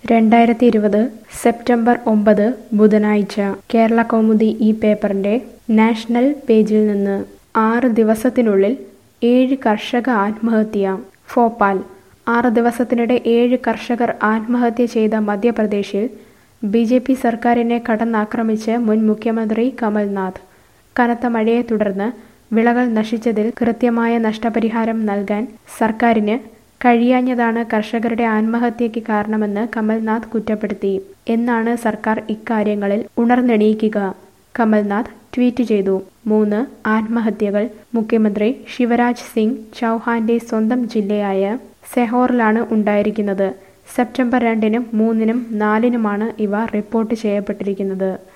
രണ്ടായിരത്തി ഇരുപത് സെപ്റ്റംബർ ഒമ്പത് ബുധനാഴ്ച കേരള കൗമുദി ഈ പേപ്പറിന്റെ നാഷണൽ പേജിൽ നിന്ന് ആറ് ദിവസത്തിനുള്ളിൽ ഏഴ് കർഷക ആത്മഹത്യ ഭോപ്പാൽ ആറ് ദിവസത്തിനിടെ ഏഴ് കർഷകർ ആത്മഹത്യ ചെയ്ത മധ്യപ്രദേശിൽ ബി ജെ പി സർക്കാരിനെ കടന്നാക്രമിച്ച് മുൻ മുഖ്യമന്ത്രി കമൽനാഥ് കനത്ത മഴയെ തുടർന്ന് വിളകൾ നശിച്ചതിൽ കൃത്യമായ നഷ്ടപരിഹാരം നൽകാൻ സർക്കാരിന് കഴിയാഞ്ഞതാണ് കർഷകരുടെ ആത്മഹത്യയ്ക്ക് കാരണമെന്ന് കമൽനാഥ് കുറ്റപ്പെടുത്തി എന്നാണ് സർക്കാർ ഇക്കാര്യങ്ങളിൽ ഉണർന്നെണീക്കുക കമൽനാഥ് ട്വീറ്റ് ചെയ്തു മൂന്ന് ആത്മഹത്യകൾ മുഖ്യമന്ത്രി ശിവരാജ് സിംഗ് ചൗഹാന്റെ സ്വന്തം ജില്ലയായ സെഹോറിലാണ് ഉണ്ടായിരിക്കുന്നത് സെപ്റ്റംബർ രണ്ടിനും മൂന്നിനും നാലിനുമാണ് ഇവ റിപ്പോർട്ട് ചെയ്യപ്പെട്ടിരിക്കുന്നത്